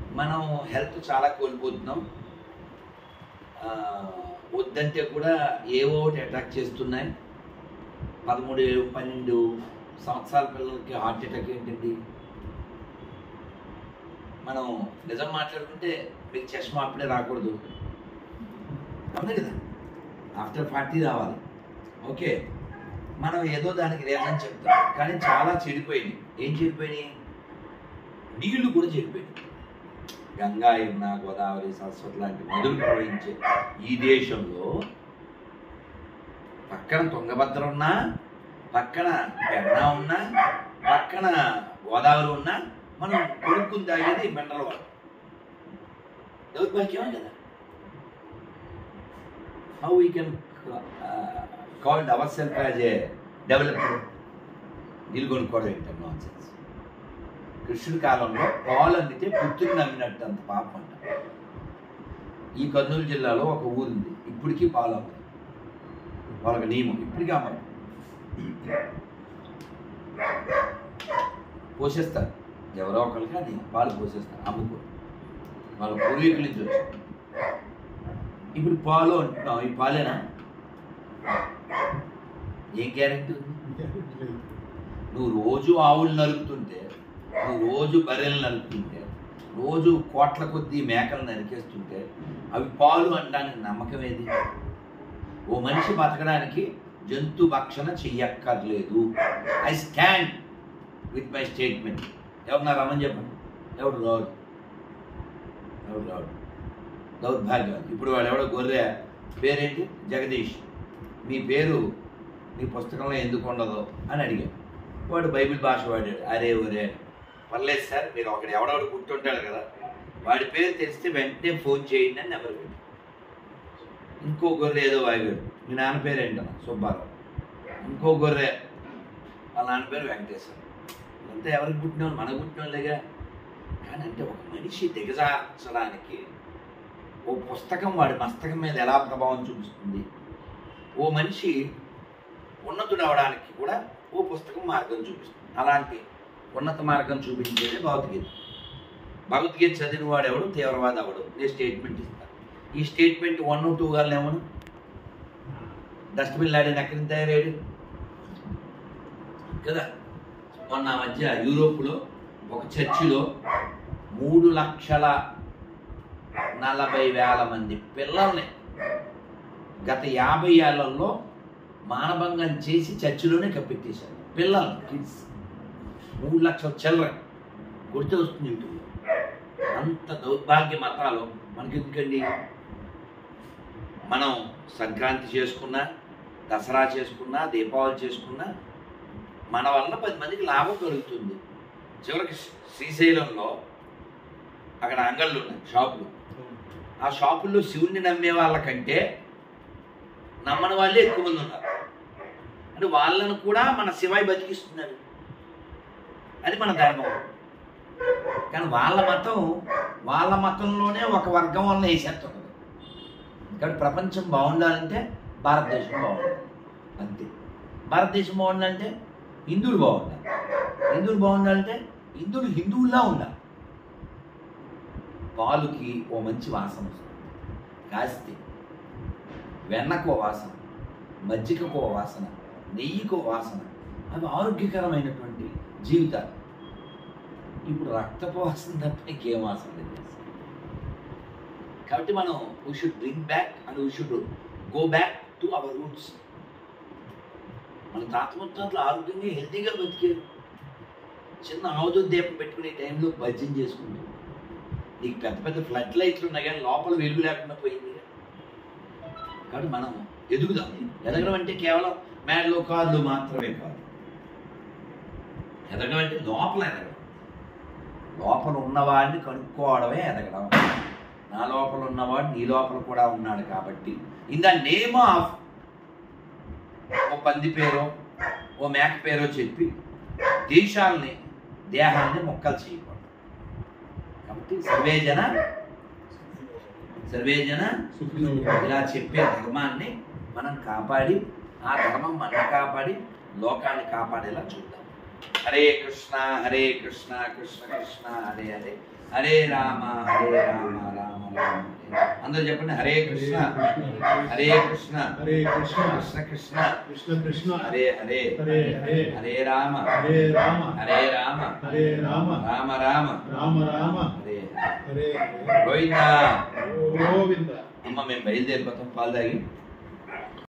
మనం హెల్త్ చాలా కోల్పోతున్నాం ఆ, వద్దంటే కూడా ఏవో ఒకటి అటాక్ చేస్తున్నాయి పదమూడు పన్నెండు సంవత్సరాల పిల్లలకి హార్ట్ అటాక్ ఏంటండి మనం నిజం మాట్లాడుకుంటే మీకు చష్మా అప్పుడే రాకూడదు అవును కదా ఆఫ్టర్ ఫార్టీ రావాలి ఓకే మనం ఏదో దానికి రీజన్ చెప్తాం కానీ చాలా చెడిపోయినాయి ఏం చెడిపోయినాయి నీళ్లు కూడా చెడిపోయినాయి గంగా యమున గోదావరి సరస్వతి లాంటి నదులు ప్రవహించే ఈ దేశంలో పక్కన తుంగభద్ర ఉన్నా పక్కన పెన్నా ఉన్నా పక్కన గోదావరి ఉన్నా మనం కొనుక్కుని తాగేది మినరల్ వాటర్ దౌర్భాగ్యమే కదా how we can called our self as a developed నీళ్ళు కొనుక్కోవడం ఏంటంటే నాన్ సెన్స్ కృష్ణుడి కాలంలో పాలు అందితే పుత్రుని నమ్మినట్టు అంత పాపం అంట ఈ కర్నూలు జిల్లాలో ఒక ఊరుంది ఇప్పటికీ పాలు అమ్మదు వాళ్ళకి నియమం ఇప్పటికీ అమ్మరు పోషిస్తారు ఎవరో ఒకరికి అది పాలు పోషిస్తారు అమ్ముకో వాళ్ళ పూర్వీకుల నుంచి వచ్చి ఇప్పుడు పాలు అంటున్నావు ఈ పాలేనా ఏం గ్యారెంటీ ఉంది నువ్వు రోజు ఆవులు నలుపుతుంటే నువ్వు రోజు బర్రెలు నలుపుతుంటే రోజు కోట్ల కొద్దీ మేకలు నరికేస్తుంటే అవి పాలు అనడానికి నమ్మకం ఏది ఓ మనిషి బతకడానికి జంతు భక్షణ చెయ్యక్కర్లేదు I stand with my statement ఎవరు నా రమ్మని చెప్పండి ఎవడు రాడు ఎవడు రాడు దౌర్భాగ్యం ఇప్పుడు వాడు ఎవడో గొర్రె పేరేంటి జగదీష్ మీ పేరు మీ పుస్తకంలో ఎందుకు ఉండదు అని అడిగాడు వాడు బైబిల్ భాష వాడాడు అరే ఒరే పర్లేదు సార్ మీరు ఒకడు ఎవడెవడు గుర్తుంటాడు కదా వాడి పేరు తెలిస్తే వెంటనే ఫోన్ చేయండి అని నెంబర్ పెట్టాడు ఇంకో గొర్రె ఏదో వాగాడు మీ నాన్న పేరు ఏంటన్నా సుబ్బారావు ఇంకో గొర్రె వాళ్ళ నాన్న పేరు వెంకటేశ్వర అంతా ఎవరికి పుట్టిన మనకు పుట్టిన వాళ్ళేగా కానీ అంటే ఒక మనిషి దిగజార్చడానికి ఓ పుస్తకం వాడి మస్తకం మీద ఎలా ప్రభావం చూపిస్తుంది ఓ మనిషి ఉన్నతుడు అవడానికి కూడా ఓ పుస్తకం మార్గం చూపిస్తుంది అలాంటి ఉన్నత మార్గం చూపించేది భగవద్గీత భగవద్గీత చదివిన వాడెవడు తీవ్రవాద అవడు నేను స్టేట్మెంట్ ఇస్తాను ఈ స్టేట్మెంట్ వన్ టూ గారు ఏమను డస్ట్బిన్ లాడిన ఎక్కడి నుంచి తయారయ్యాడు కదా మొన్న ఆ మధ్య యూరోప్లో ఒక చర్చిలో మూడు లక్షల నలభై వేల మంది పిల్లల్ని గత యాభై ఏళ్లలో మానభంగం చేసి చర్చిలోనే కప్పెట్టేశారు పిల్లలు కిడ్స్ మూడు లక్షల చిల్లర గుర్తు వస్తుంది యూట్యూబ్లో అంత దౌర్భాగ్య మతాలు మనకి ఎందుకండి మనం సంక్రాంతి చేసుకున్నా దసరా చేసుకున్నా దీపావళి చేసుకున్నా మన వల్ల పది మందికి లాభం కలుగుతుంది చివరికి శ్రీశైలంలో అక్కడ అంగళ్ళు ఉన్నాయి షాపులు ఆ షాపుల్లో శివుణ్ణి నమ్మే వాళ్ళకంటే నమ్మని వాళ్ళే ఎక్కువ మంది ఉన్నారు అంటే వాళ్ళను కూడా మన శివాయి బతికిస్తున్నారు అది మన ధర్మం కానీ వాళ్ళ మతం వాళ్ళ మతంలోనే ఒక వర్గం వల్ల వేసేస్తున్నది కాబట్టి ప్రపంచం బాగుండాలంటే భారతదేశం బాగుండాలి అంతే భారతదేశం బాగుండాలంటే హిందువులు బాగుండాలి హిందువులు బాగుండాలంటే హిందువులు హిందువుల్లా ఉండాలి పాలుకి ఓ మంచి వాసన వస్తుంది కాస్తే వెన్నకో వాసన మజ్జిగకో వాసన నెయ్యికో వాసన అవి ఆరోగ్యకరమైనటువంటి జీవితాలు ఇప్పుడు రక్తపు వాసన తప్ప ఇంకేం వాసన లేదు కాబట్టి మనం we should bring back and we should go back to our roots మన తాత ముత్తాతలు ఆరోగ్యంగా హెల్తీగా బతికారు చిన్న ఆవుదు దీపం పెట్టుకునే టైంలో భజన చేసుకుంటారు నీకు పెద్ద పెద్ద ఫ్లడ్ లైట్లు ఉన్నాయి కానీ లోపల వెలుగు లేకుండా పోయింది కాబట్టి మనం ఎదుగుదాం ఎదగడం అంటే కేవలం మేడలో కార్లు మాత్రమే కాదు ఎదగడం అంటే లోపల ఎదగడం లోపల ఉన్నవాడిని కనుక్కోవడమే ఎదగడం నా లోపల ఉన్నవాడు నీ లోపల కూడా ఉన్నాడు కాబట్టి ఇన్ ద నేమ్ ఆఫ్ ఓ పంది పేరో ఓ మేక పేరో చెప్పి దేశాలని దేహాన్ని మొక్కలు చేయకూడదు కాబట్టి సర్వేజన సర్వేజన ఇలా చెప్పే ధర్మాన్ని మనం కాపాడి ఆ ధర్మం మన కాపాడి లోకాన్ని కాపాడేలా చూద్దాం హరే కృష్ణ హరే కృష్ణ కృష్ణ కృష్ణ హరే హరే హరే రామ హరే రామ రామ రామ హరే అందరూ చెప్పండి హరే కృష్ణ హరే కృష్ణ హరే కృష్ణ కృష్ణ కృష్ణ కృష్ణ కృష్ణ హరే హరే హరే హరే హరే రామ హరే రామ హరే రామ హరే రామ రామ రామ రామ రామ హరే హరే గోవిందా గోవింద అమ్మ మేము బయలుదేరిపోతాం పాలు తాగి